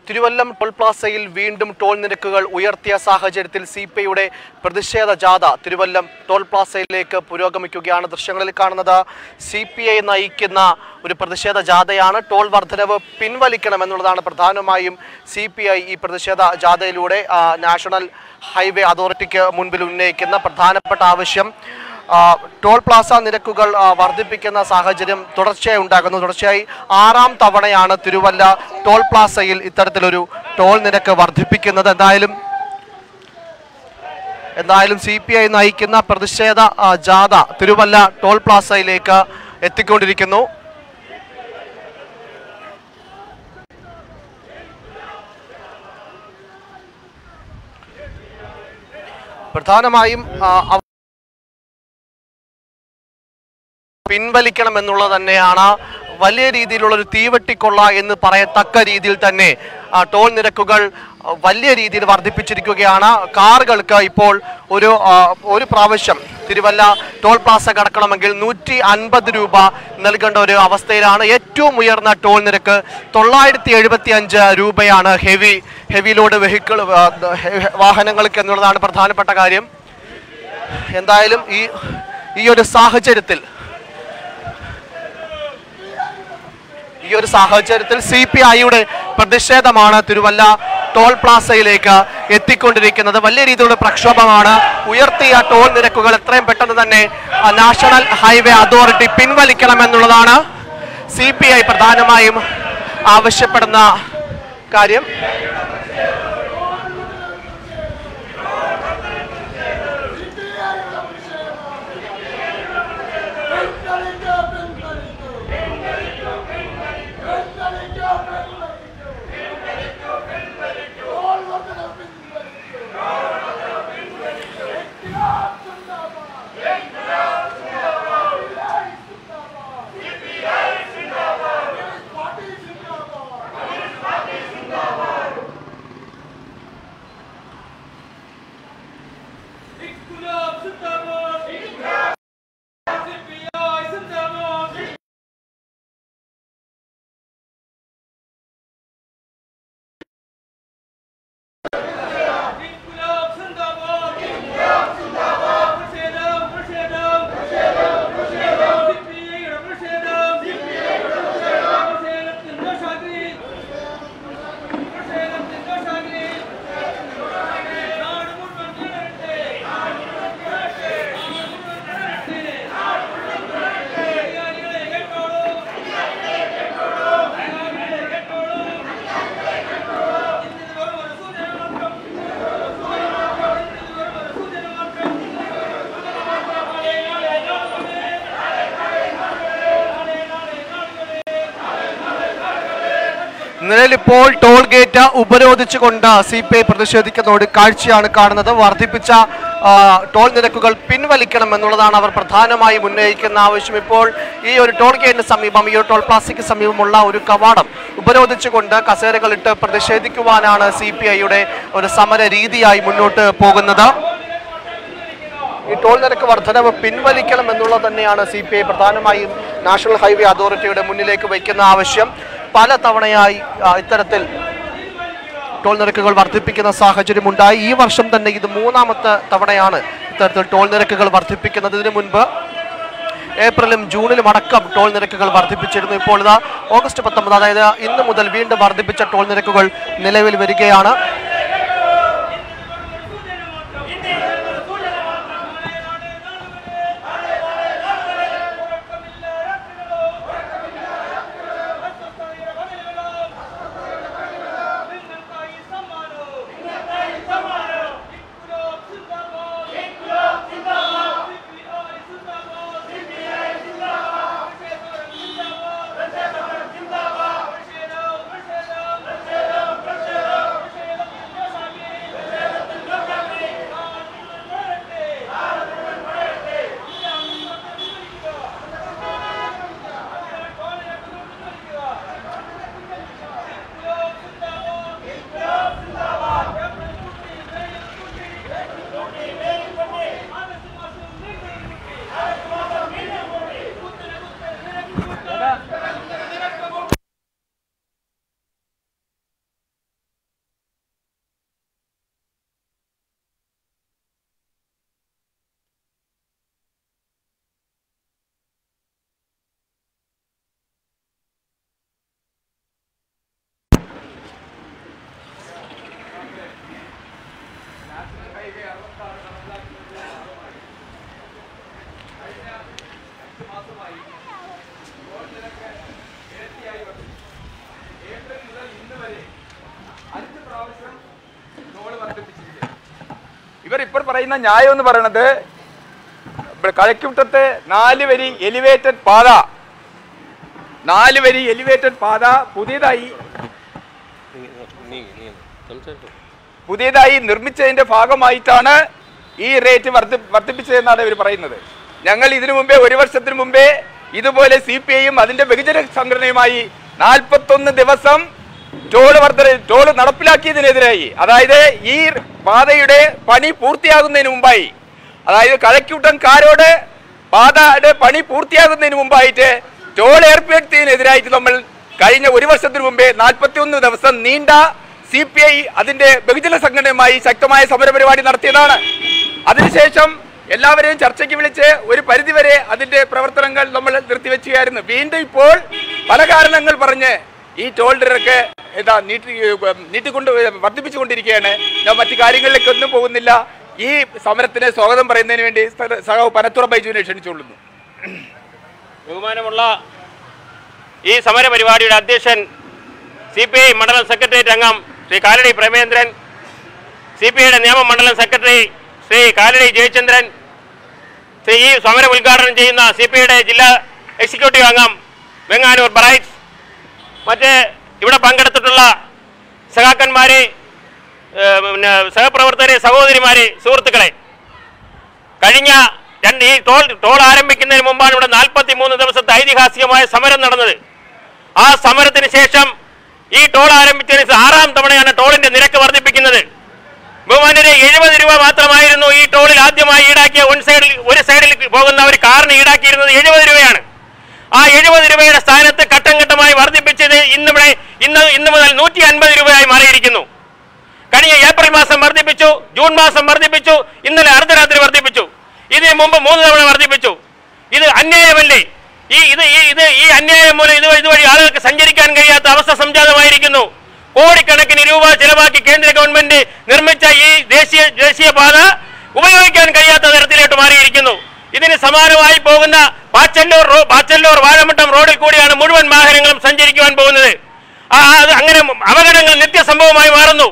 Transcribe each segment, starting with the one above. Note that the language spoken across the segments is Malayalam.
തിരുവല്ലം ടോൾ പ്ലാസയിൽ വീണ്ടും ടോൾ നിരക്കുകൾ ഉയർത്തിയ സാഹചര്യത്തിൽ സി പി ഐയുടെ പ്രതിഷേധ ജാഥ തിരുവല്ലം ടോൾ പ്ലാസയിലേക്ക് പുരോഗമിക്കുകയാണ് ദൃശ്യങ്ങളിൽ കാണുന്നത് സി പി ഐ നയിക്കുന്ന ഒരു പ്രതിഷേധ ജാഥയാണ് ടോൾ വർധനവ് പിൻവലിക്കണം എന്നുള്ളതാണ് പ്രധാനമായും സി പി ഐ ഈ പ്രതിഷേധ ജാഥയിലൂടെ ആ, നാഷണൽ ഹൈവേ അതോറിറ്റിക്ക് മുൻപിൽ ഉന്നയിക്കുന്ന പ്രധാനപ്പെട്ട ആവശ്യം ആ, ടോൾ പ്ലാസ നിരക്കുകൾ ആ, വർദ്ധിപ്പിക്കുന്ന സാഹചര്യം തുടർച്ചയായി ഉണ്ടാകുന്നു തുടർച്ചയായി ആറാം തവണയാണ് തിരുവല്ല ടോൾ പ്ലാസയിൽ ഇത്തരത്തിലൊരു ടോൾ നിരക്ക് വർദ്ധിപ്പിക്കുന്നത് എന്തായാലും എന്തായാലും സി പി ഐ നയിക്കുന്ന പ്രതിഷേധ ആ, ജാഥ തിരുവല്ല ടോൾ പ്ലാസയിലേക്ക് എത്തിക്കൊണ്ടിരിക്കുന്നു പ്രധാനമായും ആ, അവ- പിൻവലിക്കണം എന്നുള്ളത് തന്നെയാണ് വലിയ രീതിയിലുള്ള ഒരു തീവെട്ടിക്കൊള്ള എന്ന് പറയത്തക്ക രീതിയിൽ തന്നെ ആ, ടോൾ നിരക്കുകൾ ആ, വലിയ രീതിയിൽ വർദ്ധിപ്പിച്ചിരിക്കുകയാണ് കാറുകൾക്ക് ഇപ്പോൾ ഒരു ആ, ഒരു പ്രാവശ്യം തിരുവല്ല ടോൾ പ്ലാസ കടക്കണമെങ്കിൽ നൂറ്റി അൻപത് രൂപ നൽകേണ്ട ഒരു അവസ്ഥയിലാണ് ഏറ്റവും ഉയർന്ന ടോൾ നിരക്ക് തൊള്ളായിരത്തി എഴുപത്തി അഞ്ച് രൂപയാണ് ഹെവി ഹെവി ലോഡ് വെഹിക്കിൾ വാഹനങ്ങൾക്ക് എന്നുള്ളതാണ് പ്രധാനപ്പെട്ട കാര്യം എന്തായാലും ഈ ഈ ഒരു സാഹചര്യത്തിൽ ഈ ഒരു സാഹചര്യത്തിൽ സി പി ഐയുടെ പ്രതിഷേധമാണ് തിരുവല്ല ടോൾ പ്ലാസയിലേക്ക് എത്തിക്കൊണ്ടിരിക്കുന്നത് വലിയ രീതിയിലുള്ള പ്രക്ഷോഭമാണ് ഉയർത്തിയ ടോൾ നിരക്കുകൾ എത്രയും പെട്ടെന്ന് തന്നെ ആ, നാഷണൽ ഹൈവേ അതോറിറ്റി പിൻവലിക്കണമെന്നുള്ളതാണ് സി പി ഐ പ്രധാനമായും ആവശ്യപ്പെടുന്ന കാര്യം İnkılap zindabad! İnkılap! CPI zindabad! İnkılap zindabad! İnkılap zindabad! Mürşedim, mürşedim! Mürşedim, mürşedim! CPI mürşedim! CPI mürşedim! Mürşedim dindaşagri! Mürşedim dindaşagri! നാട് മുഴുവൻ കിടരട്ടെ നാട് മുഴുവൻ കിടരട്ടെ നാട് മുഴുവൻ കിടരട്ടെ അധികാരികളെ കേട്ടോളൂ അധികാരികളെ കേട്ടോളൂ അധികാരികളെ കേട്ടോളൂ ഇന്നിത് വെറും ഒരു സൂചന മാത്രം ഇന്നിത് വെറും ഒരു സൂചന മാത്രം നാളെ നാളെ നാളുകളെ നാളെ നാളെ നാളുകളെ നിലവിൽ ഇപ്പോൾ ടോൾ ഗേറ്റ് ഉപരോധിച്ചുകൊണ്ട് സി പി ഐ പ്രതിഷേധിക്കുന്ന ഒരു കാഴ്ചയാണ് കാണുന്നത് വർദ്ധിപ്പിച്ച ആ, ടോൾ നിരക്കുകൾ പിൻവലിക്കണം എന്നുള്ളതാണ് അവർ പ്രധാനമായും ഉന്നയിക്കുന്ന ആവശ്യം ഇപ്പോൾ ഈ ഒരു ടോൾ ഗേറ്റിന് സമീപം ഈ ഒരു ടോൾ പ്ലാസയ്ക്ക് സമീപമുള്ള ഒരു കവാടം ഉപരോധിച്ചുകൊണ്ട് കസേരകളിട്ട് പ്രതിഷേധിക്കുവാനാണ് സി പി ഐയുടെ ഒരു സമര രീതിയായി മുന്നോട്ട് പോകുന്നത് ഈ ടോൾ നിരക്ക് വർധനവ് പിൻവലിക്കണം എന്നുള്ളത് തന്നെയാണ് സി പി ഐ പ്രധാനമായും നാഷണൽ ഹൈവേ അതോറിറ്റിയുടെ മുന്നിലേക്ക് വയ്ക്കുന്ന ആവശ്യം പല തവണയായി ആ, ഇത്തരത്തിൽ ടോൾ നിരക്കുകൾ വർദ്ധിപ്പിക്കുന്ന സാഹചര്യം ഉണ്ടായി ഈ വർഷം തന്നെ ഇത് മൂന്നാമത്തെ തവണയാണ് ഇത്തരത്തിൽ ടോൾ നിരക്കുകൾ വർദ്ധിപ്പിക്കുന്നത് ഇതിനു മുൻപ് ഏപ്രിലും ജൂണിലും അടക്കം ടോൾ നിരക്കുകൾ വർദ്ധിപ്പിച്ചിരുന്നു ഇപ്പോൾ ഇതാ ഓഗസ്റ്റ് പത്തൊമ്പത് അതായത് ഇന്ന് മുതൽ വീണ്ടും വർദ്ധിപ്പിച്ച ടോൾ നിരക്കുകൾ നിലവിൽ വരികയാണ് ജിന്ദാബാദ് ഇന്ന് വരെ അഞ്ച് പ്രാവശ്യം ടോൾ വർദ്ധിപ്പിച്ചിരിക്കുകയാണ് ഇവർ ഇപ്പോൾ പറയുന്ന ന്യായം എന്ന് പറയുന്നത് ഇവിടെ കളക്യൂട്ടത്തെ നാല് വരി എലിവേറ്റഡ് പാത നാല് വരി എലിവേറ്റഡ് പാത പുതിയതായി പുതിയതായി നിർമ്മിച്ചതിന്റെ ഭാഗമായിട്ടാണ് ഈ റേറ്റ് വർദ്ധി വർദ്ധിപ്പിച്ചതെന്നാണ് ഇവർ പറയുന്നത് ഞങ്ങൾ ഇതിനു മുമ്പേ ഒരു വർഷത്തിന് മുമ്പേ ഇതുപോലെ സി പി ഐയും അതിന്റെ ബഹുജന സംഘടനയുമായി നാൽപ്പത്തൊന്ന് ദിവസം ടോൾ വർദ്ധന ടോൾ നടപ്പിലാക്കിയതിനെതിരായി അതായത് ഈ പാതയുടെ പണി പൂർത്തിയാകുന്നതിന് മുമ്പായി അതായത് കഴക്കൂട്ടംകാരോട് പാതയുടെ പണി പൂർത്തിയാകുന്നതിന് മുമ്പായിട്ട് ടോൾ ഏർപ്പെടുത്തിയതിനെതിരായിട്ട് നമ്മൾ കഴിഞ്ഞ ഒരു വർഷത്തിന് മുമ്പേ നാൽപ്പത്തിയൊന്ന് ദിവസം നീണ്ട സി പി ഐ അതിന്റെ ബഹുജന സംഘടനയുമായി ശക്തമായ സമരപരിപാടി നടത്തിയതാണ് അതിനുശേഷം എല്ലാവരെയും ചർച്ചയ്ക്ക് വിളിച്ച് ഒരു പരിധിവരെ അതിന്റെ പ്രവർത്തനങ്ങൾ നമ്മൾ നിർത്തിവെച്ചുകയായിരുന്നു വീണ്ടും ഇപ്പോൾ പല കാരണങ്ങൾ പറഞ്ഞ് ഈ ടോൾ നിരക്ക് എന്താ നീട്ടി നീട്ടിക്കൊണ്ട് വർദ്ധിപ്പിച്ചുകൊണ്ടിരിക്കുകയാണ് ഞാൻ മറ്റു കാര്യങ്ങളിലേക്കൊന്നും പോകുന്നില്ല ഈ സമരത്തിന് സ്വാഗതം പറയുന്നതിന് വേണ്ടി സഹ പനത്തുറ ബൈജുവിനെ ക്ഷണിച്ചുകൊള്ളുന്നു ബഹുമാനമുള്ള ഈ സമര പരിപാടിയുടെ അധ്യക്ഷൻ സി പി ഐ മണ്ഡലം സെക്രട്ടേറിയറ്റ് അംഗം ശ്രീ കാലടി പ്രേമേന്ദ്രൻ സി പി ഐയുടെ നിയമ മണ്ഡലം സെക്രട്ടറി ശ്രീ കാലടി ജയചന്ദ്രൻ ശ്രീ ഈ സമരം ഉദ്ഘാടനം ചെയ്യുന്ന സി പി ഐയുടെ ജില്ലാ എക്സിക്യൂട്ടീവ് അംഗം വെങ്ങാനൂർ ബ്രൈറ്റ്സ് മറ്റ് ഇവിടെ പങ്കെടുത്തിട്ടുള്ള സഖാക്കന്മാരെ ഏഹ്, പിന്നെ സഹപ്രവർത്തകരെ സഹോദരിമാരെ സുഹൃത്തുക്കളെ കഴിഞ്ഞ രണ്ട് ഈ ടോൾ ടോൾ ആരംഭിക്കുന്നതിന് മുമ്പാണ് ഇവിടെ നാൽപ്പത്തി മൂന്ന് ദിവസത്തെ ഐതിഹാസികമായ സമരം നടന്നത് ആ സമരത്തിന് ശേഷം ഈ ടോൾ ആരംഭിച്ചതിന് ശേഷം ആറാം തവണയാണ് ടോളിന്റെ നിരക്ക് വർദ്ധിപ്പിക്കുന്നത് ബഹുമാനരെ എഴുപത് രൂപ മാത്രമായിരുന്നു ഈ ടോളിൽ ആദ്യമായി ഈടാക്കിയ വൺ സൈഡിൽ ഒരു സൈഡിൽ പോകുന്ന ഒരു കാറിന് ഈടാക്കിയിരുന്നത് എഴുപത് രൂപയാണ് ആ എഴുപത് രൂപയുടെ സ്ഥാനത്ത് ഘട്ടം ഘട്ടമായി വർദ്ധിപ്പിച്ചത് ഇന്നിവിടെ ഇന്ന് ഇന്ന് മുതൽ നൂറ്റി അൻപത് രൂപയായി മാറിയിരിക്കുന്നു കഴിഞ്ഞ ഏപ്രിൽ മാസം വർദ്ധിപ്പിച്ചു ജൂൺ മാസം വർദ്ധിപ്പിച്ചു ഇന്നലെ അർദ്ധരാത്രി വർദ്ധിപ്പിച്ചു ഇതിന് മുമ്പ് മൂന്ന് തവണ വർദ്ധിപ്പിച്ചു ഇത് അന്യായമല്ലേ ഈ ഇത് ഈ ഇത് ഈ അന്യായം മൂലം ഇത് ഇതുവഴി ആളുകൾക്ക് സഞ്ചരിക്കാൻ കഴിയാത്ത അവസ്ഥ സംജാതമായിരിക്കുന്നു കോടിക്കണക്കിന് രൂപ ചെലവാക്കി കേന്ദ്ര ഗവൺമെന്റ് നിർമ്മിച്ച ഈ ദേശീയ ദേശീയപാത ഉപയോഗിക്കാൻ കഴിയാത്ത തരത്തിലോട്ട് മാറിയിരിക്കുന്നു ഇതിന് സമാനമായി പോകുന്ന പാച്ചല്ലൂർ റോ പാച്ചല്ലൂർ വാഴമുട്ടം റോഡിൽ കൂടിയാണ് മുഴുവൻ വാഹനങ്ങളും സഞ്ചരിക്കുവാൻ പോകുന്നത് ആ അത് അങ്ങനെ അപകടങ്ങൾ നിത്യസംഭവമായി മാറുന്നു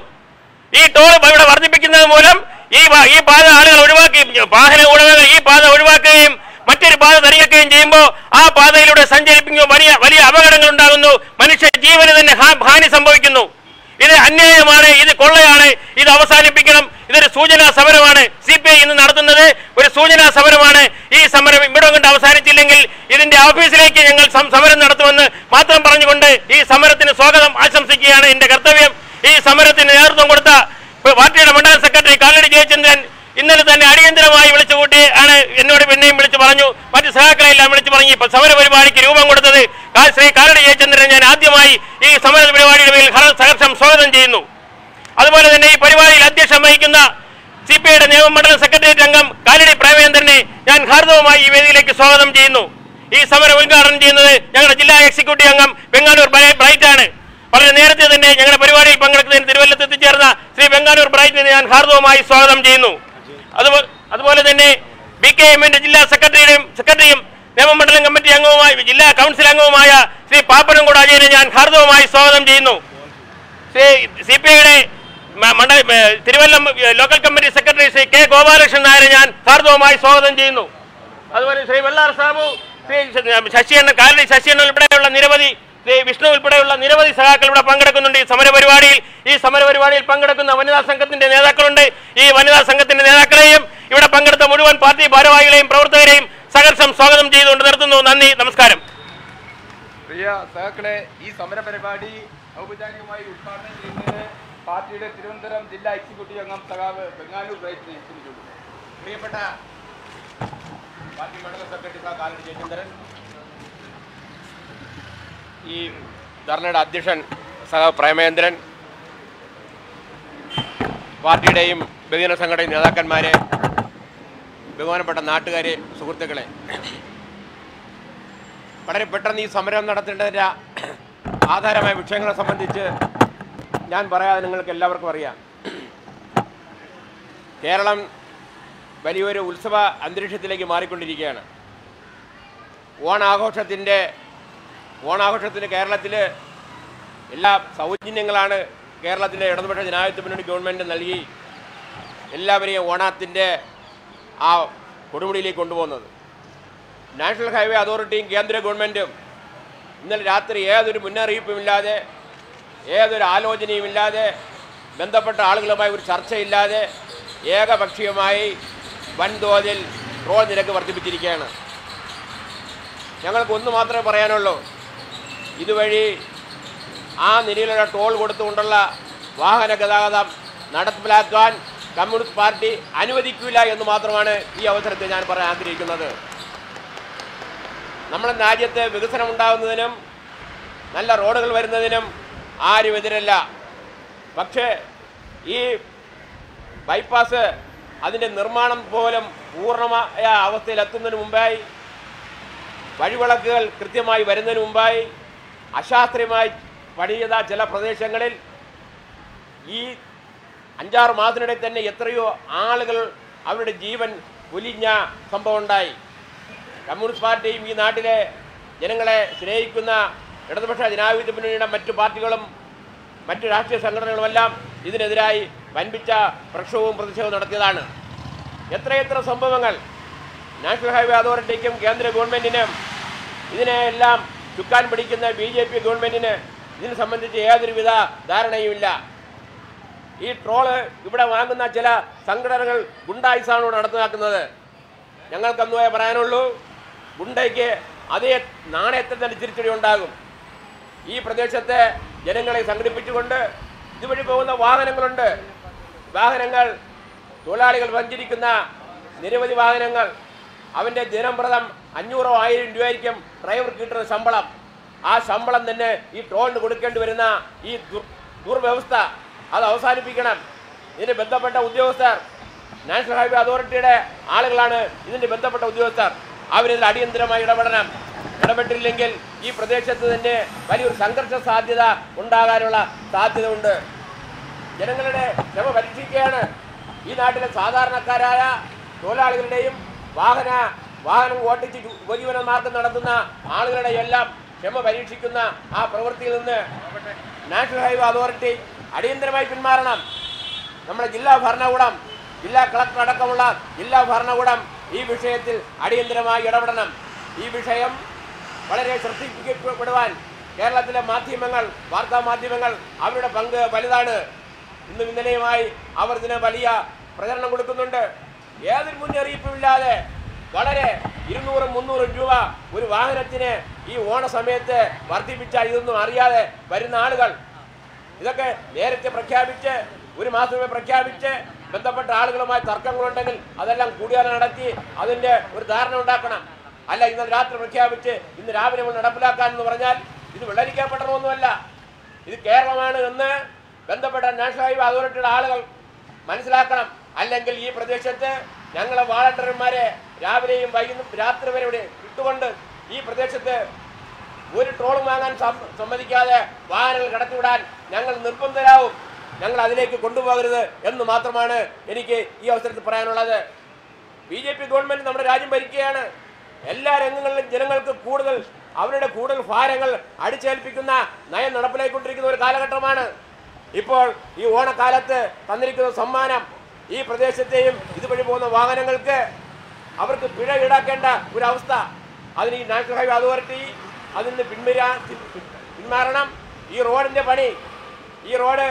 ഈ ടോൾ ഇവിടെ വർദ്ധിപ്പിക്കുന്നത് മൂലം ഈ പാ- ഈ പാത ആളുകൾ ഒഴിവാക്കി വാഹന ഉടമകൾ ഈ പാത ഒഴിവാക്കുകയും മറ്റൊരു പാത തിരഞ്ഞെടുക്കുകയും ചെയ്യുമ്പോൾ ആ പാതയിലൂടെ സഞ്ചരിപ്പിക്കുമ്പോൾ വലിയ വലിയ അപകടങ്ങൾ ഉണ്ടാകുന്നു മനുഷ്യ ജീവന് തന്നെ ഹാ- ഹാനി സംഭവിക്കുന്നു ഇത് അന്യായമാണ് ഇത് കൊള്ളയാണ് ഇത് അവസാനിപ്പിക്കണം ഇതൊരു സൂചനാ സമരമാണ് സി പി ഐ ഇന്ന് നടത്തുന്നത് ഒരു സൂചനാ സമരമാണ് ഈ സമരം ഇവിടെ കൊണ്ട് അവസാനിച്ചില്ലെങ്കിൽ ഇതിന്റെ ഓഫീസിലേക്ക് ഞങ്ങൾ സം- സമരം നടത്തുമെന്ന് മാത്രം പറഞ്ഞുകൊണ്ട് ഈ സമരത്തിന് സ്വാഗതം ആശംസിക്കുകയാണ് എന്റെ കർത്തവ്യം ഈ സമരത്തിന് നേതൃത്വം കൊടുത്ത പാർട്ടിയുടെ മണ്ഡലം സെക്രട്ടറി കാലടി ജയചന്ദ്രൻ ഇന്നലെ തന്നെ അടിയന്തരമായി വിളിച്ചു കൂട്ടി ആണ് എന്നോട് പിന്നെയും വിളിച്ചു പറഞ്ഞു മറ്റ് സഹാക്കളെല്ലാം വിളിച്ചു പറഞ്ഞു ഇപ്പൊ സമര പരിപാടിക്ക് രൂപം കൊടുത്തത് കാ- ശ്രീ കാലടി ജയചന്ദ്രൻ ഞാൻ ആദ്യമായി ഈ സമര പരിപാടിയുടെ പേരിൽ ഹര- സഹർഷം സ്വാഗതം ചെയ്യുന്നു അതുപോലെ തന്നെ ഈ പരിപാടിയിൽ അധ്യക്ഷം വഹിക്കുന്ന സി പി ഐയുടെ നിയമമണ്ഡലം സെക്രട്ടേറിയറ്റ് അംഗം കാലടി പ്രേമേന്ദ്രനെ ഞാൻ ഹാർദവമായി ഈ വേദിയിലേക്ക് സ്വാഗതം ചെയ്യുന്നു ഈ സമരം ഉദ്ഘാടനം ചെയ്യുന്നത് ഞങ്ങളുടെ ജില്ലാ എക്സിക്യൂട്ടീവ് അംഗം വെങ്ങാനൂർ ബ്രൈ- ബ്രൈറ്റ് ആണ് വളരെ നേരത്തെ തന്നെ ഞങ്ങളുടെ പരിപാടിയിൽ പങ്കെടുക്കുന്നതിന് തിരുവല്ലത്ത് എത്തിച്ചേർന്ന ശ്രീ വെങ്ങാനൂർ ബ്രൈറ്റിനെ ഞാൻ ഹാർദവമായി സ്വാഗതം ചെയ്യുന്നു അതുപോലെ അതുപോലെ തന്നെ ബി കെ എമ്മിന്റെ ജില്ലാ സെക്രട്ടറിയും സെക്രട്ടറിയും നിയമമണ്ഡലം കമ്മിറ്റി അംഗവുമായി ജില്ലാ കൗൺസിൽ അംഗവുമായ ശ്രീ പാപ്പനംകുട അജയനെ ഞാൻ ഹാർദവമായി സ്വാഗതം ചെയ്യുന്നു ശ്രീ സി പി ഐയുടെ മണ്ഡല ഏ, തിരുവല്ലം ഏ, local committee secretary Shri K Gopalakrishnan നായരെ ഞാൻ ഹാർദവമായി സ്വാഗതം ചെയ്യുന്നു അതുപോലെ ശ്രീ വെള്ളാർ സാബു ശ്രീ ശശിയണ്ണൻ കാലടി ശശിയണ്ണൻ ഉൾപ്പെടെയുള്ള നിരവധി ശ്രീ വിഷ്ണു ഉൾപ്പെടെയുള്ള നിരവധി സഹാക്കൾ ഇവിടെ പങ്കെടുക്കുന്നുണ്ട് ഈ സമരപരിപാടിയിൽ ഈ സമരപരിപാടിയിൽ പങ്കെടുക്കുന്ന വനിതാ സംഘത്തിന്റെ നേതാക്കളുണ്ട് ഈ വനിതാ സംഘത്തിന്റെ നേതാക്കളെയും ഇവിടെ പങ്കെടുത്ത മുഴുവൻ പാർട്ടി ഭാരവാഹികളെയും പ്രവർത്തകരെയും സഹർഷം സ്വാഗതം ചെയ്തുകൊണ്ട് നിർത്തുന്നു നന്ദി നമസ്കാരം പ്രിയ സഹക്കളെ ഈ സമര പരിപാടി ഔപചാരികമായി ഉദ്ഘാടനം ചെയ്യുന്നതിന് പാർട്ടിയുടെ തിരുവനന്തപുരം ജില്ലാ എക്സിക്യൂട്ടീവ് അംഗം സഖാവ് ബംഗാലൂർ ബ്രൈറ്റിനെ ക്ഷണിച്ചുള്ളൂ പ്രിയപ്പെട്ട പാർട്ടി മണ്ഡലം സെക്രട്ടറി സാർ കാലടി ജയചന്ദ്രൻ ഈ ധർണയുടെ അധ്യക്ഷൻ സഹ പ്രേമേന്ദ്രൻ പാർട്ടിയുടെയും ബഹുജന സംഘടന നേതാക്കന്മാരെ ബഹുമാനപ്പെട്ട നാട്ടുകാരെ സുഹൃത്തുക്കളെ വളരെ പെട്ടെന്ന് ഈ സമരം നടത്തേണ്ടതിൻ്റെ ആധാരമായ വിഷയങ്ങളെ സംബന്ധിച്ച് ഞാൻ പറയാതെ നിങ്ങൾക്ക് എല്ലാവർക്കും അറിയാം കേരളം വലിയൊരു ഉത്സവ അന്തരീക്ഷത്തിലേക്ക് മാറിക്കൊണ്ടിരിക്കുകയാണ് ഓണാഘോഷത്തിൻ്റെ ഓണാഘോഷത്തിന് കേരളത്തിൽ എല്ലാ സൗജന്യങ്ങളാണ് കേരളത്തിലെ ഇടതുപക്ഷ ജനാധിപത്യ മുന്നണി ഗവൺമെൻറ് നൽകി എല്ലാവരെയും ഓണത്തിൻ്റെ ആ കൊടുമുടിയിലേക്ക് കൊണ്ടുപോകുന്നത് നാഷണൽ ഹൈവേ അതോറിറ്റിയും കേന്ദ്ര ഗവൺമെൻറ്റും ഇന്നലെ രാത്രി ഏതൊരു മുന്നറിയിപ്പുമില്ലാതെ ഏതൊരു ആലോചനയുമില്ലാതെ ബന്ധപ്പെട്ട ആളുകളുമായി ഒരു ചർച്ചയില്ലാതെ ഏകപക്ഷീയമായി വൻതോതിൽ ട്രോൾ നിരക്ക് വർദ്ധിപ്പിച്ചിരിക്കുകയാണ് ഞങ്ങൾക്ക് ഒന്ന് മാത്രമേ പറയാനുള്ളൂ ഇതുവഴി ആ നിലയിലുള്ള ടോൾ കൊടുത്തുകൊണ്ടുള്ള വാഹന ഗതാഗതം നടപ്പിലാക്കാൻ കമ്മ്യൂണിസ്റ്റ് പാർട്ടി അനുവദിക്കില്ല എന്ന് മാത്രമാണ് ഈ അവസരത്തിൽ ഞാൻ പറയാൻ ആഗ്രഹിക്കുന്നത് നമ്മുടെ രാജ്യത്ത് വികസനം ഉണ്ടാകുന്നതിനും നല്ല റോഡുകൾ വരുന്നതിനും ആരും എതിരല്ല പക്ഷേ ഈ ബൈപ്പാസ് അതിൻ്റെ നിർമ്മാണം പോലും പൂർണ്ണമായ അവസ്ഥയിൽ എത്തുന്നതിന് മുമ്പായി വഴിവിളക്കുകൾ കൃത്യമായി വരുന്നതിന് മുമ്പായി അശാസ്ത്രീയമായി പണിയത ചില പ്രദേശങ്ങളിൽ ഈ അഞ്ചാറ് മാസത്തിനിടെ തന്നെ എത്രയോ ആളുകൾ അവരുടെ ജീവൻ ഒലിഞ്ഞ സംഭവം ഉണ്ടായി കമ്മ്യൂണിസ്റ്റ് പാർട്ടിയും ഈ നാട്ടിലെ ജനങ്ങളെ സ്നേഹിക്കുന്ന ഇടതുപക്ഷ ജനാധിപത്യ മുന്നണിയുടെ മറ്റു പാർട്ടികളും മറ്റു രാഷ്ട്രീയ സംഘടനകളുമെല്ലാം ഇതിനെതിരായി വൻപിച്ച പ്രക്ഷോഭവും പ്രതിഷേധവും നടത്തിയതാണ് എത്രയെത്ര സംഭവങ്ങൾ നാഷണൽ ഹൈവേ അതോറിറ്റിക്കും കേന്ദ്ര ഗവൺമെൻറ്റിനും ഇതിനെല്ലാം ചുക്കാൻ പിടിക്കുന്ന ബി ജെ പി ഗവൺമെൻറ്റിന് ഇതിനെ സംബന്ധിച്ച് യാതൊരുവിധ ധാരണയുമില്ല ഈ ട്രോള് ഇവിടെ വാങ്ങുന്ന ചില സംഘടനകൾ ഗുണ്ടായിസാണ് ഇവിടെ നടപ്പിലാക്കുന്നത് ഞങ്ങൾക്കന്നുവേ പറയാനുള്ളൂ ഗുണ്ടയ്ക്ക് അതേ നാണയത്തിൽ തന്നെ തിരിച്ചടി ഉണ്ടാകും ഈ പ്രദേശത്തെ ജനങ്ങളെ സംഘടിപ്പിച്ചുകൊണ്ട് ഇതുവഴി പോകുന്ന വാഹനങ്ങളുണ്ട് വാഹനങ്ങൾ തൊഴിലാളികൾ സഞ്ചരിക്കുന്ന നിരവധി വാഹനങ്ങൾ അവൻ്റെ ദിനംപ്രതം അഞ്ഞൂറോ ആയിരം രൂപയായിരിക്കും ഡ്രൈവർക്ക് കിട്ടുന്ന ശമ്പളം ആ ശമ്പളം തന്നെ ഈ ടോളിന് കൊടുക്കേണ്ടി വരുന്ന ഈ ദുർ ദുർവ്യവസ്ഥ അത് അവസാനിപ്പിക്കണം ഇതിന് ബന്ധപ്പെട്ട ഉദ്യോഗസ്ഥർ നാഷണൽ ഹൈവേ അതോറിറ്റിയുടെ ആളുകളാണ് ഇതിന് ബന്ധപ്പെട്ട ഉദ്യോഗസ്ഥർ അവരിതിൽ അടിയന്തരമായി ഇടപെടണം ഇടപെട്ടില്ലെങ്കിൽ ഈ പ്രദേശത്ത് തന്നെ വലിയൊരു സംഘർഷ സാധ്യത ഉണ്ടാകാനുള്ള സാധ്യത ഉണ്ട് ജനങ്ങളുടെ ക്ഷമ പരീക്ഷിക്കുകയാണ് ഈ നാട്ടിലെ സാധാരണക്കാരായ തൊഴിലാളികളുടെയും വാഹന വാഹനം ഓട്ടിച്ച് ജു- ഉപജീവന മാർഗം നടത്തുന്ന ആളുകളുടെ എല്ലാം ക്ഷമ പരീക്ഷിക്കുന്ന ആ പ്രവൃത്തിയിൽ നിന്ന് നാഷണൽ ഹൈവേ അതോറിറ്റി അടിയന്തരമായി പിന്മാറണം നമ്മുടെ ജില്ലാ ഭരണകൂടം ജില്ലാ കളക്ടർ അടക്കമുള്ള ജില്ലാ ഭരണകൂടം ഈ വിഷയത്തിൽ അടിയന്തരമായി ഇടപെടണം ഈ വിഷയം വളരെ ശ്രദ്ധിക്കപ്പെടുവാൻ കേരളത്തിലെ മാധ്യമങ്ങൾ വാർത്താ മാധ്യമങ്ങൾ അവരുടെ പങ്ക് വലുതാണ് ഇന്നും ഇന്നലെയുമായി അവർ ഇതിന് വലിയ പ്രചരണം കൊടുക്കുന്നുണ്ട് ഏതൊരു മുന്നറിയിപ്പുമില്ലാതെ വളരെ ഇരുന്നൂറും മുന്നൂറും രൂപ ഒരു വാഹനത്തിന് ഈ ഓണ സമയത്ത് വർദ്ധിപ്പിച്ചാൽ ഇതൊന്നും അറിയാതെ വരുന്ന ആളുകൾ ഇതൊക്കെ നേരത്തെ പ്രഖ്യാപിച്ച് ഒരു മാസമേ പ്രഖ്യാപിച്ച് ബന്ധപ്പെട്ട ആളുകളുമായി തർക്കങ്ങളുണ്ടെങ്കിൽ അതെല്ലാം കൂടിയാലോചന നടത്തി അതിന്റെ ഒരു ധാരണ ഉണ്ടാക്കണം അല്ല ഇന്നലെ രാത്രി പ്രഖ്യാപിച്ച് ഇന്ന് രാവിലെ നമ്മൾ നടപ്പിലാക്കാൻ എന്ന് പറഞ്ഞാൽ ഇത് വെള്ളരിക്കപ്പെട്ടതൊന്നുമല്ല ഇത് കേരളമാണ് എന്ന് ബന്ധപ്പെട്ട നാഷണൽ ഹൈവേ അതോറിറ്റിയുടെ ആളുകൾ മനസ്സിലാക്കണം അല്ലെങ്കിൽ ഈ പ്രദേശത്ത് ഞങ്ങളെ വാളണ്ടർമാരെ രാവിലെയും വൈകുന്നു രാത്രി വരെ ഇവിടെ ഇട്ടുകൊണ്ട് ഈ പ്രദേശത്ത് ഒരു ട്രോളും വാങ്ങാൻ സം- സമ്മതിക്കാതെ വാഹനങ്ങൾ കടത്തിവിടാൻ ഞങ്ങൾ നിർബന്ധരാവും ഞങ്ങൾ അതിലേക്ക് കൊണ്ടുപോകരുത് എന്ന് മാത്രമാണ് എനിക്ക് ഈ അവസരത്തിൽ പറയാനുള്ളത് ബി ജെ പി ഗവൺമെന്റ് നമ്മുടെ രാജ്യം ഭരിക്കുകയാണ് എല്ലാ രംഗങ്ങളിലും ജനങ്ങൾക്ക് കൂടുതൽ അവരുടെ കൂടുതൽ ഭാരങ്ങൾ അടിച്ചേൽപ്പിക്കുന്ന നയം നടപ്പിലാക്കിക്കൊണ്ടിരിക്കുന്ന ഒരു കാലഘട്ടമാണ് ഇപ്പോൾ ഈ ഓണക്കാലത്ത് തന്നിരിക്കുന്ന സമ്മാനം ഈ പ്രദേശത്തെയും ഇതുവഴി പോകുന്ന വാഹനങ്ങൾക്ക് അവർക്ക് പിഴ ഈടാക്കേണ്ട ഒരു അവസ്ഥ അതിന് ഈ നാഷണൽ ഹൈവേ അതോറിറ്റി അതിൽ നിന്ന് പിന്മാറാ പിന്മാറണം ഈ റോഡിന്റെ പണി ഈ റോഡ്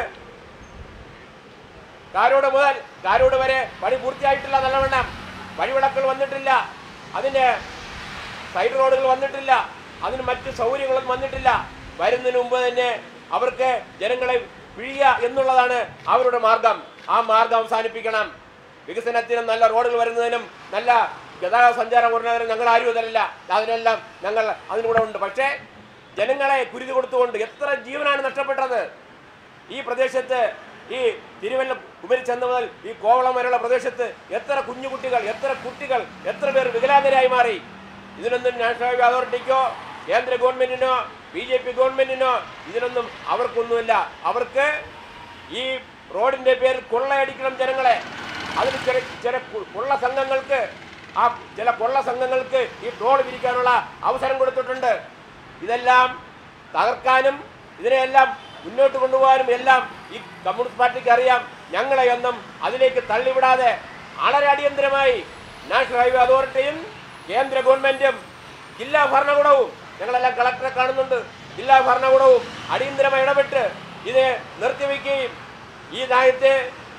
കാരോട് മുതൽ കാരോട് വരെ പണി പൂർത്തിയായിട്ടില്ല നല്ലവണ്ണം വഴിവിളക്കുകൾ വന്നിട്ടില്ല അതിന് സൈഡ് റോഡുകൾ വന്നിട്ടില്ല അതിന് മറ്റ് സൗകര്യങ്ങളൊന്നും വന്നിട്ടില്ല വരുന്നതിന് മുമ്പ് തന്നെ അവർക്ക് ജനങ്ങളെ പിഴിയുക എന്നുള്ളതാണ് അവരുടെ മാർഗം ആ മാർഗം അവസാനിപ്പിക്കണം വികസനത്തിനും നല്ല റോഡുകൾ വരുന്നതിനും നല്ല ഗതാഗത സഞ്ചാരം വരുന്നതിനും ഞങ്ങൾ ആരും ഇതിലല്ല അതിനെല്ലാം ഞങ്ങൾ അതിനൂടെ ഉണ്ട് പക്ഷേ ജനങ്ങളെ കുരുതി കൊടുത്തുകൊണ്ട് എത്ര ജീവനാണ് നഷ്ടപ്പെട്ടത് ഈ പ്രദേശത്ത് ഈ തിരുവല്ല കുമരി ചന്ത മുതൽ ഈ കോവളം വരെയുള്ള പ്രദേശത്ത് എത്ര കുഞ്ഞുകുട്ടികൾ എത്ര കുട്ടികൾ എത്ര പേർ വികലാംഗരായി മാറി ഇതിനൊന്നും നാഷണൽ ഹൈവേ അതോറിറ്റിക്കോ കേന്ദ്ര ഗവൺമെന്റിനോ ബി ജെ പി ഗവൺമെന്റിനോ ഇതിനൊന്നും അവർക്കൊന്നുമില്ല അവർക്ക് ഈ റോഡിന്റെ പേരിൽ കൊള്ളയടിക്കണം ജനങ്ങളെ അതിന് ചില ചില കു- കൊള്ള സംഘങ്ങൾക്ക് ആ ചില കൊള്ള സംഘങ്ങൾക്ക് ഈ ട്രോൾ വിരിക്കാനുള്ള അവസരം കൊടുത്തിട്ടുണ്ട് ഇതെല്ലാം തകർക്കാനും ഇതിനെയെല്ലാം മുന്നോട്ട് കൊണ്ടുപോകാനും എല്ലാം ഈ കമ്മ്യൂണിസ്റ്റ് പാർട്ടിക്ക് അറിയാം ഞങ്ങളെ ഒന്നും അതിലേക്ക് തള്ളിവിടാതെ വളരെ അടിയന്തരമായി നാഷണൽ ഹൈവേ അതോറിറ്റിയും കേന്ദ്ര ഗവൺമെന്റും ജില്ലാ ഭരണകൂടവും ഞങ്ങളെല്ലാം കളക്ടറെ കാണുന്നുണ്ട് ജില്ലാ ഭരണകൂടവും അടിയന്തരമായി ഇടപെട്ട് ഇത് നിർത്തിവെക്കുകയും ഈ നയത്തെ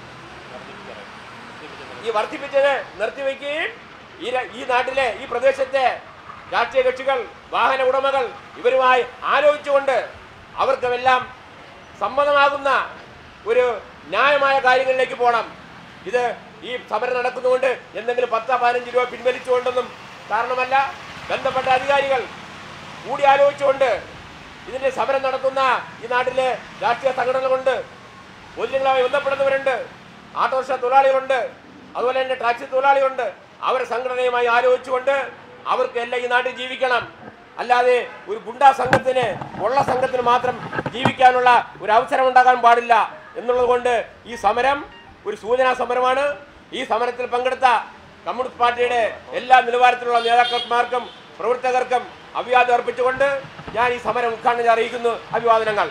ഈ വർദ്ധിപ്പിച്ചത് നിർത്തിവെക്കുകയും ഈ ര- ഈ നാട്ടിലെ ഈ പ്രദേശത്തെ രാഷ്ട്രീയ കക്ഷികൾ വാഹന ഉടമകൾ ഇവരുമായി ആലോചിച്ചുകൊണ്ട് അവർക്കുമെല്ലാം സമ്മതമാകുന്ന ഒരു ന്യായമായ കാര്യങ്ങളിലേക്ക് പോകണം ഇത് ഈ സമരം നടക്കുന്നതുകൊണ്ട് എന്തെങ്കിലും പത്തോ പതിനഞ്ച് രൂപ പിൻവലിച്ചുകൊണ്ടൊന്നും കാരണമല്ല ബന്ധപ്പെട്ട അധികാരികൾ കൂടി ആലോചിച്ചുകൊണ്ട് ഇതിന്റെ സമരം നടത്തുന്ന ഈ നാട്ടിലെ രാഷ്ട്രീയ സംഘടനകളുണ്ട് പൊതുജനങ്ങളുമായി ബന്ധപ്പെടുന്നവരുണ്ട് ഓട്ടോറിക്ഷ തൊഴിലാളികളുണ്ട് അതുപോലെ തന്നെ ടാക്സി തൊഴിലാളികളുണ്ട് അവരെ സംഘടനയുമായി ആലോചിച്ചുകൊണ്ട് അവർക്ക് എല്ലാം ഈ നാട്ടിൽ ജീവിക്കണം അല്ലാതെ ഒരു ഗുണ്ടാ സംഘത്തിന് ഉള്ള സംഘത്തിന് മാത്രം ജീവിക്കാനുള്ള ഒരു അവസരം ഉണ്ടാകാൻ പാടില്ല എന്നുള്ളത് കൊണ്ട് ഈ സമരം ഒരു സൂചനാ സമരമാണ് ഈ സമരത്തിൽ പങ്കെടുത്ത കമ്മ്യൂണിസ്റ്റ് പാർട്ടിയുടെ എല്ലാ നിലവാരത്തിലുള്ള നേതാക്കന്മാർക്കും പ്രവർത്തകർക്കും അഭിവാദം അർപ്പിച്ചുകൊണ്ട് ഞാൻ ഈ സമരം ഉദ്ഘാടനം ചെയ്ത് അറിയിക്കുന്നു അഭിവാദനങ്ങൾ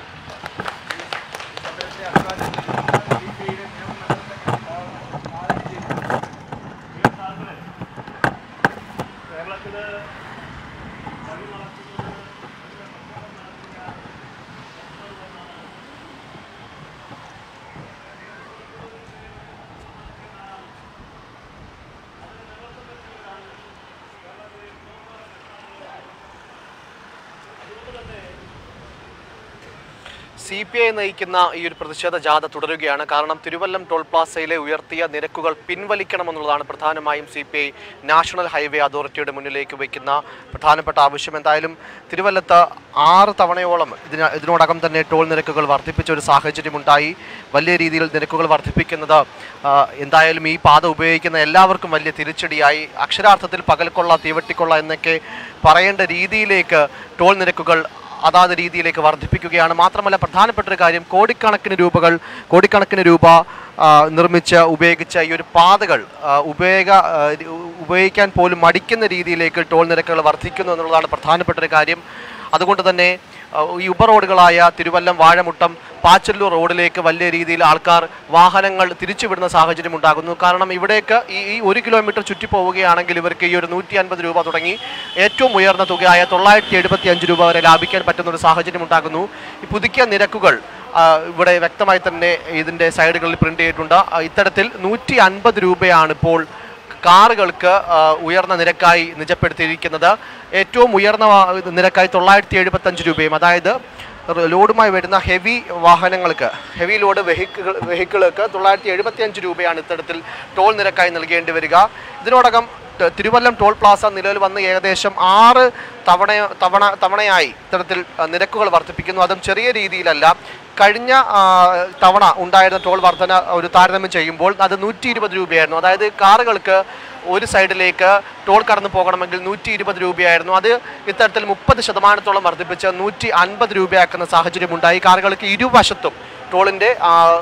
സി പി ഐ നയിക്കുന്ന ഈ ഒരു പ്രതിഷേധ ജാഥ തുടരുകയാണ് കാരണം തിരുവല്ലം ടോൾ പ്ലാസയിലെ ഉയർത്തിയ നിരക്കുകൾ പിൻവലിക്കണമെന്നുള്ളതാണ് പ്രധാനമായും C P I national highway അതോറിറ്റിയുടെ മുന്നിലേക്ക് വയ്ക്കുന്ന പ്രധാനപ്പെട്ട ആവശ്യം എന്തായാലും തിരുവല്ലത്ത് ആറ് തവണയോളം ഇതിന ഇതിനോടകം തന്നെ ടോൾ നിരക്കുകൾ വർദ്ധിപ്പിച്ച ഒരു സാഹചര്യമുണ്ടായി വലിയ രീതിയിൽ നിരക്കുകൾ വർദ്ധിപ്പിക്കുന്നത് ആ, എന്തായാലും ഈ പാത ഉപയോഗിക്കുന്ന എല്ലാവർക്കും വലിയ തിരിച്ചടിയായി അക്ഷരാർത്ഥത്തിൽ പകൽക്കൊള്ള തീവട്ടിക്കൊള്ള എന്നൊക്കെ പറയേണ്ട രീതിയിലേക്ക് ടോൾ നിരക്കുകൾ അതാത് രീതിയിലേക്ക് വർദ്ധിപ്പിക്കുകയാണ് മാത്രമല്ല പ്രധാനപ്പെട്ട ഒരു കാര്യം കോടിക്കണക്കിന് രൂപകൾ കോടിക്കണക്കിന് രൂപ ആ, നിർമ്മിച്ച് ഉപയോഗിച്ച ഈ ഒരു പാതകൾ ആ, ഉപയോഗ ആ, ഉപയോഗിക്കാൻ പോലും മടിക്കുന്ന രീതിയിലേക്ക് ടോൾ നിരക്കുകൾ വർദ്ധിക്കുന്നു എന്നുള്ളതാണ് പ്രധാനപ്പെട്ട ഒരു കാര്യം അതുകൊണ്ട് തന്നെ ആ, ഈ ഉപ റോഡുകളായ തിരുവല്ലം വാഴമുട്ടം പാച്ചല്ലൂർ റോഡിലേക്ക് വലിയ രീതിയിൽ ആൾക്കാർ വാഹനങ്ങൾ തിരിച്ചുവിടുന്ന സാഹചര്യം ഉണ്ടാകുന്നു കാരണം ഇവിടേക്ക് ഈ ഈ ഒരു കിലോമീറ്റർ ചുറ്റി പോവുകയാണെങ്കിൽ ഇവർക്ക് ഈ ഒരു നൂറ്റി അൻപത് രൂപ തുടങ്ങി ഏറ്റവും ഉയർന്ന തുകയായ തൊള്ളായിരത്തി എഴുപത്തി അഞ്ച് രൂപ വരെ ലാഭിക്കാൻ പറ്റുന്ന ഒരു സാഹചര്യം ഉണ്ടാകുന്നു ഈ പുതുക്കിയ നിരക്കുകൾ ആ, ഇവിടെ വ്യക്തമായി തന്നെ ഇതിൻ്റെ സൈഡുകളിൽ പ്രിന്റ് ചെയ്തിട്ടുണ്ട് ആ, ഇത്തരത്തിൽ നൂറ്റി അൻപത് രൂപയാണ് ഇപ്പോൾ കാറുകൾക്ക് ആ, ഉയർന്ന നിരക്കായി നിജപ്പെടുത്തിയിരിക്കുന്നത് ഏറ്റവും ഉയർന്ന വാ- നിരക്കായി തൊള്ളായിരത്തി എഴുപത്തഞ്ച് രൂപയും അതായത് റ് ലോഡുമായി വരുന്ന ഹെവി വാഹനങ്ങൾക്ക് ഹെവി ലോഡ് വെഹിക്കിൾ വെഹിക്കിളുകൾക്ക് തൊള്ളായിരത്തി എഴുപത്തി അഞ്ച് രൂപയാണ് ഇത്തരത്തിൽ ടോൾ നിരക്കായി നൽകേണ്ടി വരിക ഇതിനോടകം ത- തിരുവല്ലം ടോൾ പ്ലാസ നിലവിൽ വന്ന് ഏകദേശം ആറ് തവണ തവണ തവണയായി ഇത്തരത്തിൽ ആ, നിരക്കുകൾ വർദ്ധിപ്പിക്കുന്നു അതും ചെറിയ രീതിയിലല്ല കഴിഞ്ഞ ആ, തവണ ഉണ്ടായിരുന്ന ടോൾ വർധന ഒരു താരതമ്യം ചെയ്യുമ്പോൾ അത് നൂറ്റി ഇരുപത് രൂപയായിരുന്നു അതായത് കാറുകൾക്ക് ഒരു സൈഡിലേക്ക് ടോൾ കടന്നു പോകണമെങ്കിൽ നൂറ്റി ഇരുപത് രൂപയായിരുന്നു അത് ഇത്തരത്തിൽ മുപ്പത് ശതമാനത്തോളം വർദ്ധിപ്പിച്ച് നൂറ്റി അൻപത് രൂപയാക്കുന്ന സാഹചര്യമുണ്ടായി കാറുകൾക്ക് ഇരുവശത്തും ടോളിൻ്റെ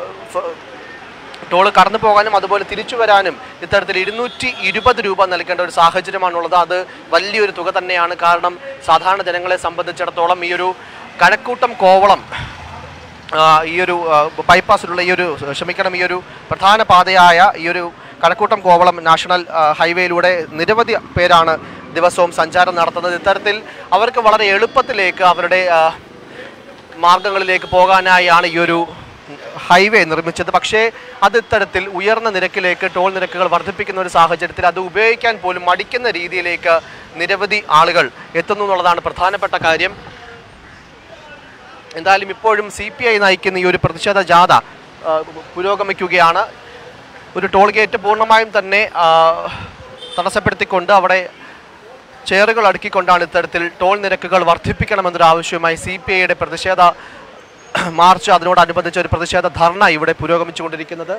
ടോൾ കടന്നു പോകാനും അതുപോലെ തിരിച്ചു വരാനും ഇത്തരത്തിൽ ഇരുന്നൂറ്റി ഇരുപത് രൂപ നൽകേണ്ട ഒരു സാഹചര്യമാണുള്ളത് അത് വലിയൊരു തുക തന്നെയാണ് കാരണം സാധാരണ ജനങ്ങളെ സംബന്ധിച്ചിടത്തോളം ഈ ഒരു കഴക്കൂട്ടം കോവളം ആ, ഈ ഒരു ആ, ബൈപ്പാസിലുള്ള ഈ ഒരു ക്ഷമിക്കണം ഈ ഒരു പ്രധാന പാതയായ ഈ ഒരു കഴക്കൂട്ടം കോവളം നാഷണൽ ആ, ഹൈവേയിലൂടെ നിരവധി പേരാണ് ദിവസവും സഞ്ചാരം നടത്തുന്നത് ഇത്തരത്തിൽ അവർക്ക് വളരെ എളുപ്പത്തിലേക്ക് അവരുടെ ആ, മാർഗങ്ങളിലേക്ക് പോകാനായാണ് ഈ ഒരു ഹൈവേ നിർമ്മിച്ചത് പക്ഷേ അത് ഇത്തരത്തിൽ ഉയർന്ന നിരക്കിലേക്ക് ടോൾ നിരക്കുകൾ വർദ്ധിപ്പിക്കുന്ന ഒരു സാഹചര്യത്തിൽ അത് ഉപയോഗിക്കാൻ പോലും മടിക്കുന്ന രീതിയിലേക്ക് നിരവധി ആളുകൾ എത്തുന്നു എന്നുള്ളതാണ് പ്രധാനപ്പെട്ട കാര്യം എന്തായാലും ഇപ്പോഴും സി പി ഐ നയിക്കുന്ന ഈ ഒരു പ്രതിഷേധ ജാഥ ആ, പുരോഗമിക്കുകയാണ് ഒരു ടോൾ ഗേറ്റ് പൂർണ്ണമായും തന്നെ ആ, തടസ്സപ്പെടുത്തിക്കൊണ്ട് അവിടെ ചെയറുകൾ അടുക്കിക്കൊണ്ടാണ് ഇത്തരത്തിൽ ടോൾ നിരക്കുകൾ വർദ്ധിപ്പിക്കണമെന്നൊരു ആവശ്യവുമായി സി പി ഐയുടെ പ്രതിഷേധ മാർച്ച് അതിനോടനുബന്ധിച്ച ഒരു പ്രതിഷേധ ധർണ ഇവിടെ പുരോഗമിച്ചുകൊണ്ടിരിക്കുന്നത്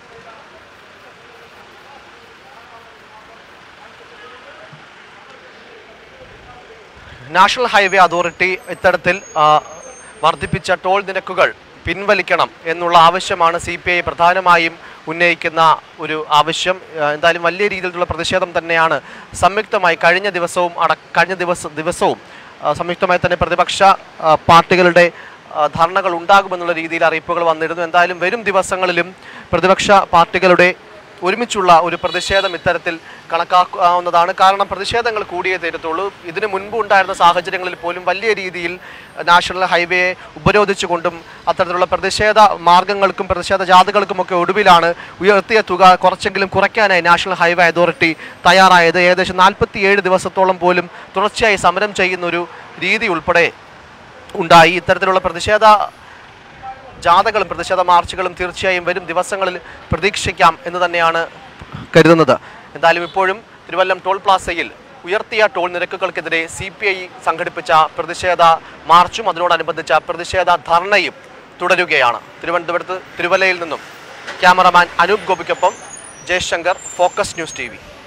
നാഷണൽ ഹൈവേ അതോറിറ്റി ഇത്തരത്തിൽ ആ, വർദ്ധിപ്പിച്ച ടോൾ നിരക്കുകൾ പിൻവലിക്കണം എന്നുള്ള ആവശ്യമാണ് സി പി ഐ പ്രധാനമായും ഉന്നയിക്കുന്ന ഒരു ആവശ്യം ആ, എന്തായാലും വലിയ രീതിയിലുള്ള പ്രതിഷേധം തന്നെയാണ് സംയുക്തമായി കഴിഞ്ഞ ദിവസവും അട കഴിഞ്ഞ ദിവസ ദിവസവും ആ, സംയുക്തമായി തന്നെ പ്രതിപക്ഷ ആ, പാർട്ടികളുടെ ആ, ധർണകൾ ഉണ്ടാകുമെന്നുള്ള രീതിയിൽ അറിയിപ്പുകൾ വന്നിരുന്നു എന്തായാലും വരും ദിവസങ്ങളിലും പ്രതിപക്ഷ പാർട്ടികളുടെ ഒരുമിച്ചുള്ള ഒരു പ്രതിഷേധം ഇത്തരത്തിൽ കണക്കാക്കാവുന്നതാണ് കാരണം പ്രതിഷേധങ്ങൾ കൂടിയേ തീരത്തുള്ളൂ ഇതിനു മുൻപ് ഉണ്ടായിരുന്ന സാഹചര്യങ്ങളിൽ പോലും വലിയ രീതിയിൽ നാഷണൽ ഹൈവേയെ ഉപരോധിച്ചുകൊണ്ടും അത്തരത്തിലുള്ള പ്രതിഷേധ മാർഗങ്ങൾക്കും പ്രതിഷേധ ജാഥകൾക്കുമൊക്കെ ഒടുവിലാണ് ഉയർത്തിയ തുക കുറച്ചെങ്കിലും കുറയ്ക്കാനായി നാഷണൽ ഹൈവേ അതോറിറ്റി തയ്യാറായത് ഏകദേശം നാൽപ്പത്തിയേഴ് ദിവസത്തോളം പോലും തുടർച്ചയായി സമരം ചെയ്യുന്ന ഒരു രീതി ഉൾപ്പെടെ ഉണ്ടായി ഇത്തരത്തിലുള്ള പ്രതിഷേധ ജാഥകളും പ്രതിഷേധ മാർച്ചുകളും തീർച്ചയായും വരും ദിവസങ്ങളിൽ പ്രതീക്ഷിക്കാം എന്ന് തന്നെയാണ് കരുതുന്നത് എന്തായാലും ഇപ്പോഴും തിരുവല്ലം ടോൾ പ്ലാസയിൽ ഉയർത്തിയ ടോൾ നിരക്കുകൾക്കെതിരെ സി പി ഐ സംഘടിപ്പിച്ച പ്രതിഷേധ മാർച്ചും അതിനോടനുബന്ധിച്ച പ്രതിഷേധ ധർണയും തുടരുകയാണ് തിരുവനന്തപുരത്ത് തിരുവല്ലയിൽ നിന്നും ക്യാമറമാൻ അനൂപ് ഗോപിക്കൊപ്പം ജയശങ്കർ ഫോക്കസ് ന്യൂസ് ടി